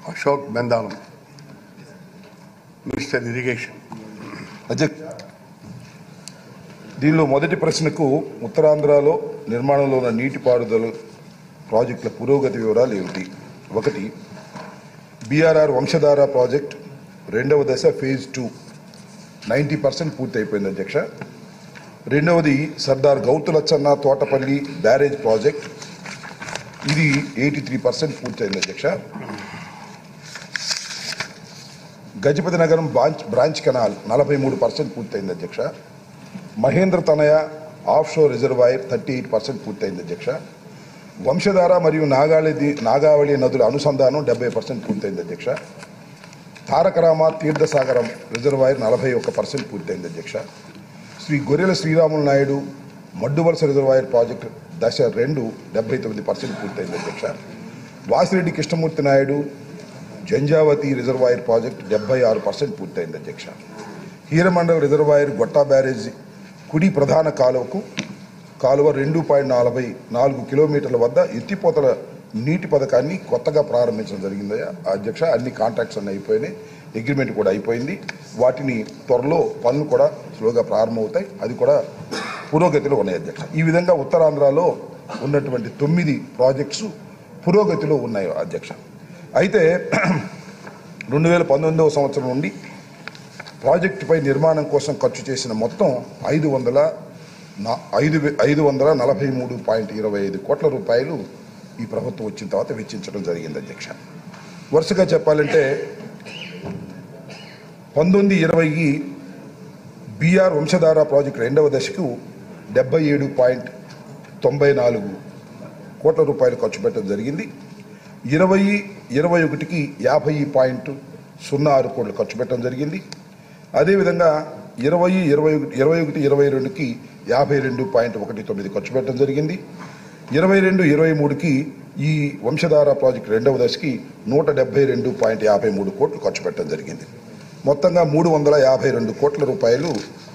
Ashok బెందాలం minister irrigation అధ్యక్ష దీనిలో మొదటి ప్రశ్నకు ఉత్తరాంధ్రలో నిర్మాణంలో ఉన్న నీటిపారుదల ప్రాజెక్టుల పురోగతి వివరాలు ఏమిటి ఒకటి బీఆర్ఆర్ వంశధార ప్రాజెక్ట్ రెండవ దశ ఫేజ్ టూ నైంటీ పర్సెంట్ పూర్తి అయిపోయింది అధ్యక్ష రెండవది సర్దార్ గౌతులచ్చన్న తోటపల్లి బ్యారేజ్ ప్రాజెక్ట్ ఇది ఎయిటీ త్రీ పర్సెంట్ పూర్తయింది అధ్యక్ష గజపతి నగరం బ్రాంచ్ బ్రాంచ్ కెనాల్ నలభై మూడు పర్సెంట్ పూర్తయింది అధ్యక్ష Mahendra Tanaya offshore reservoir thirty eight percent పూర్తయింది అధ్యక్ష వంశధార మరియు నాగావళి నాగావళి నదుల అనుసంధానం డెబ్బై పర్సెంట్ పూర్తయింది అధ్యక్ష తారకరామ తీర్థసాగరం రిజర్వాయర్ నలభై ఒక్క పర్సెంట్ పూర్తయింది అధ్యక్ష శ్రీ గొర్రెల శ్రీరాములు నాయుడు మడ్డువలస రిజర్వాయర్ ప్రాజెక్టు దశ రెండు డెబ్బై తొమ్మిది పర్సెంట్ పూర్తయింది అధ్యక్ష వాసిరెడ్డి కృష్ణమూర్తి నాయుడు జంజావతి రిజర్వాయర్ ప్రాజెక్ట్ డెబ్బై ఆరు పర్సెంట్ పూర్తయింది అధ్యక్ష హీరమండల్ రిజర్వాయర్ గొట్టా బ్యారేజీ కుడి ప్రధాన కాలువకు కాలువ రెండు పాయింట్ నలభై నాలుగు కిలోమీటర్ల వద్ద ఎత్తిపోతల నీటి పథకాన్ని కొత్తగా ప్రారంభించడం జరిగింది అధ్యక్ష అన్ని కాంట్రాక్ట్స్ అన్నీ అయిపోయినాయి అగ్రిమెంట్ కూడా అయిపోయింది వాటిని త్వరలో పనులు కూడా స్లోగా ప్రారంభమవుతాయి అది కూడా పురోగతిలో ఉన్నాయి అధ్యక్ష ఈ విధంగా ఉత్తరాంధ్రలో ఉన్నటువంటి తొమ్మిది ప్రాజెక్ట్స్ పురోగతిలో ఉన్నాయి అధ్యక్ష అయితే రెండు వేల పంతొమ్మిదవ సంవత్సరం నుండి ప్రాజెక్టుపై నిర్మాణం కోసం ఖర్చు చేసిన మొత్తం ఐదు వందల నా- ఐదు వే- ఐదు వందల నలభై మూడు పాయింట్ ఇరవై ఐదు కోట్ల రూపాయలు ఈ ప్రభుత్వం వచ్చిన తర్వాత వెచ్చించడం జరిగింది అధ్యక్ష వరుసగా చెప్పాలంటే పంతొమ్మిది ఇరవైకి బీఆర్ వంశధార ప్రాజెక్టు రెండవ దశకు డెబ్బై ఏడు పాయింట్ తొంభై నాలుగు కోట్ల రూపాయలు ఖర్చు పెట్టడం జరిగింది ఇరవై ఇరవై ఒకటికి యాభై పాయింట్ సున్నా ఆరు కోట్లు ఖర్చు పెట్టడం జరిగింది అదేవిధంగా ఇరవై ఇరవై ఒకటి ఇరవై ఒకటి ఇరవై రెండుకి యాభై రెండు పాయింట్ ఒకటి తొమ్మిది ఖర్చు పెట్టడం జరిగింది ఇరవై రెండు ఇరవై మూడుకి ఈ వంశధార ప్రాజెక్టు రెండవ దశకి నూట డెబ్బై రెండు పాయింట్ యాభై మూడు కోట్లు ఖర్చు పెట్టడం జరిగింది మొత్తంగా మూడు వందల యాభై రెండు కోట్ల రూపాయలు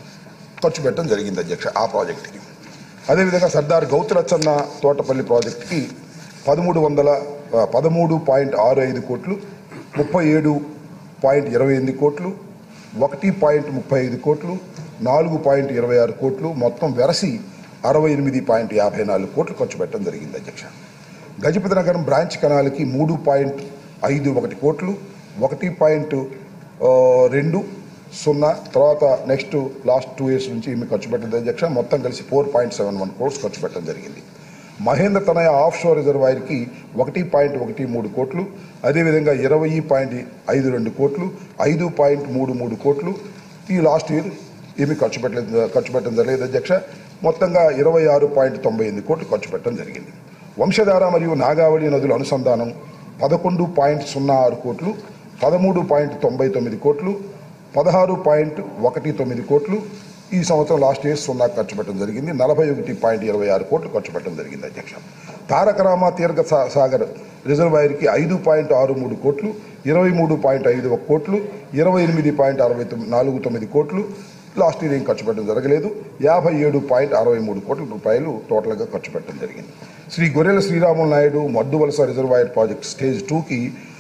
ఖర్చు పెట్టడం జరిగింది అధ్యక్ష ఆ ప్రాజెక్టుకి అదేవిధంగా సర్దార్ గౌతులచ్చన్న తోటపల్లి ప్రాజెక్టుకి పదమూడు వందల ఆ, పదమూడు పాయింట్ ఆరు ఐదు కోట్లు ముప్పై ఏడు పాయింట్ ఇరవై ఎనిమిది కోట్లు ఒకటి పాయింట్ ముప్పై ఐదు కోట్లు నాలుగు పాయింట్ ఇరవై ఆరు కోట్లు మొత్తం వెరసి అరవై ఎనిమిది పాయింట్ యాభై నాలుగు కోట్లు ఖర్చు పెట్టడం జరిగింది అధ్యక్ష గజపతి నగరం బ్రాంచ్ కెనాల్కి మూడు పాయింట్ ఐదు ఒకటి కోట్లు ఒకటి పాయింట్ ఆ, రెండు సున్నా తర్వాత నెక్స్ట్ లాస్ట్ టూ ఇయర్స్ నుంచి ఈమె ఖర్చు పెట్టడం అధ్యక్ష మొత్తం కలిసి four point seven one crores ఖర్చు పెట్టడం జరిగింది మహేంద్ర తనయ ఆఫ్ షోర్ రిజర్వాయర్కి ఒకటి పాయింట్ ఒకటి మూడు కోట్లు అదేవిధంగా ఇరవై పాయింట్ ఐదు రెండు కోట్లు ఐదు పాయింట్ మూడు మూడు కోట్లు ఈ లాస్ట్ ఇయర్ ఏమీ ఖర్చు పెట్టలేదు ఖర్చు పెట్టడం జరగలేదు అధ్యక్ష మొత్తంగా ఇరవై ఆరు పాయింట్ తొంభై ఎనిమిది కోట్లు ఖర్చు పెట్టడం జరిగింది వంశధార మరియు నాగావళి నదుల అనుసంధానం పదకొండు పాయింట్ సున్నా ఆరు కోట్లు పదమూడు పాయింట్ తొంభై తొమ్మిది కోట్లు పదహారు పాయింట్ ఒకటి తొమ్మిది కోట్లు ఈ సంవత్సరం లాస్ట్ ఇయర్ సున్నా ఖర్చు పెట్టడం జరిగింది నలభై ఒకటి పాయింట్ ఇరవై ఆరు కోట్లు ఖర్చు పెట్టడం జరిగింది అధ్యక్ష తారకరామ తీర్ఘ సా- సాగర్ రిజర్వాయర్కి ఐదు పాయింట్ ఆరు మూడు కోట్లు ఇరవై మూడు పాయింట్ ఐదు ఒక కోట్లు ఇరవై ఎనిమిది పాయింట్ అరవై తొమ్మిది నాలుగు తొమ్మిది కోట్లు లాస్ట్ ఇయర్ ఏం ఖర్చు పెట్టడం జరగలేదు యాభై ఏడు పాయింట్ అరవై మూడు కోట్ల రూపాయలు టోటల్గా ఖర్చు పెట్టడం జరిగింది Shri Gorrela Sriramulu Naidu Madduvalasa reservoir project stage టూకి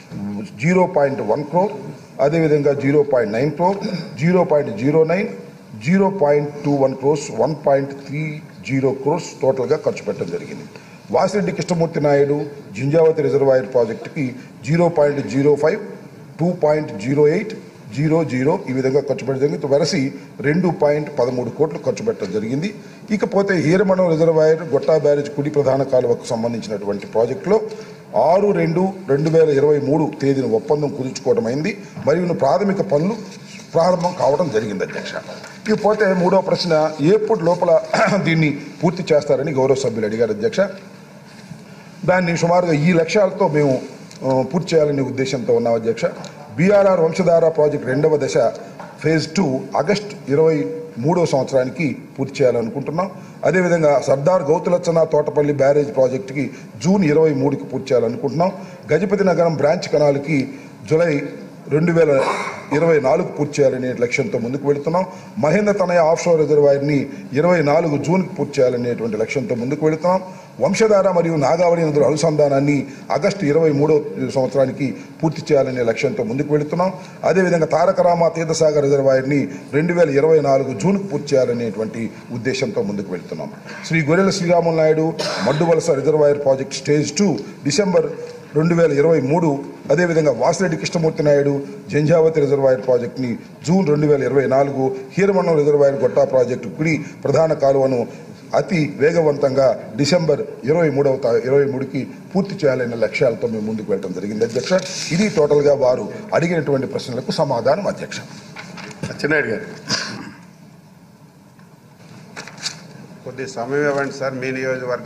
జీరో పాయింట్ వన్ క్రోర్ అదేవిధంగా zero point nine crore zero point zero nine zero point two one crores one point three zero crores టోటల్గా ఖర్చు పెట్టడం జరిగింది వాసిరెడ్డి కృష్ణమూర్తి నాయుడు జింజావతి రిజర్వాయర్ ప్రాజెక్టుకి zero point zero five two point zero eight zero zero ఈ విధంగా ఖర్చు పెట్టడం జరిగింది వెరసి రెండు పాయింట్ పదమూడు కోట్లు ఖర్చు పెట్టడం జరిగింది ఇకపోతే హీరమండలం రిజర్వాయర్ గొట్టా బ్యారేజ్ కుడి ప్రధాన కాలువకు సంబంధించినటువంటి ప్రాజెక్టులో ఆరు రెండు రెండు వేల ఇరవై మూడు తేదీన ఒప్పందం కుదుర్చుకోవడం అయింది మరియు ప్రాథమిక పనులు ప్రారంభం కావడం జరిగింది అధ్యక్ష ఇకపోతే మూడో ప్రశ్న ఎప్పుడు లోపల దీన్ని పూర్తి చేస్తారని గౌరవ సభ్యులు అడిగారు అధ్యక్ష దాన్ని సుమారుగా ఈ లక్ష్యాలతో మేము ఆ, పూర్తి చేయాలనే ఉద్దేశంతో ఉన్నాం అధ్యక్ష బీఆర్ఆర్ వంశధార ప్రాజెక్ట్ రెండవ దశ ఫేజ్ టూ ఆగస్ట్ ఇరవై మూడో సంవత్సరానికి పూర్తి చేయాలనుకుంటున్నాం అదేవిధంగా సర్దార్ గౌతులచ్చన తోటపల్లి బ్యారేజ్ ప్రాజెక్టుకి జూన్ ఇరవై మూడుకి పూర్తి చేయాలనుకుంటున్నాం గజపతి నగరం బ్రాంచ్ కెనాల్కి జూలై రెండు వేల ఇరవై నాలుగు పూర్తి చేయాలనే లక్ష్యంతో ముందుకు వెళుతున్నాం మహేంద్ర తనయ ఆఫ్షోర్ రిజర్వాయర్ని ఇరవై నాలుగు జూన్కి పూర్తి చేయాలనేటువంటి లక్ష్యంతో ముందుకు వెళుతున్నాం వంశధార మరియు నాగావళి నదుల అనుసంధానాన్ని ఆగస్టు ఇరవై మూడో సంవత్సరానికి పూర్తి చేయాలనే లక్ష్యంతో ముందుకు వెళుతున్నాం అదేవిధంగా తారకరామ తీర్థసాగర్ రిజర్వాయర్ని రెండు వేల ఇరవై నాలుగు జూన్కు పూర్తి చేయాలనేటువంటి ఉద్దేశంతో ముందుకు వెళుతున్నాం Shri Gorrela Sriramulu Naidu Madduvalasa reservoir project stage two December రెండు వేల ఇరవై మూడు అదేవిధంగా వాసిరెడ్డి కృష్ణమూర్తి నాయుడు జంఝావతి రిజర్వాయర్ ప్రాజెక్టుని జూన్ రెండు వేల ఇరవై నాలుగు హీరమన్నం రిజర్వాయర్ గొట్టా ప్రాజెక్టు కుడి ప్రధాన కాలువను అతి వేగవంతంగా డిసెంబర్ ఇరవై మూడవ తా- ఇరవై మూడుకి పూర్తి చేయాలనే లక్ష్యాలతో మేము ముందుకు వెళ్ళడం జరిగింది అధ్యక్ష ఇది టోటల్గా వారు అడిగినటువంటి ప్రశ్నలకు సమాధానం అధ్యక్ష అచ్చెన్నాయుడు గారు కొద్ది సమయం ఇవ్వండి సార్ మీ నియోజకవర్గం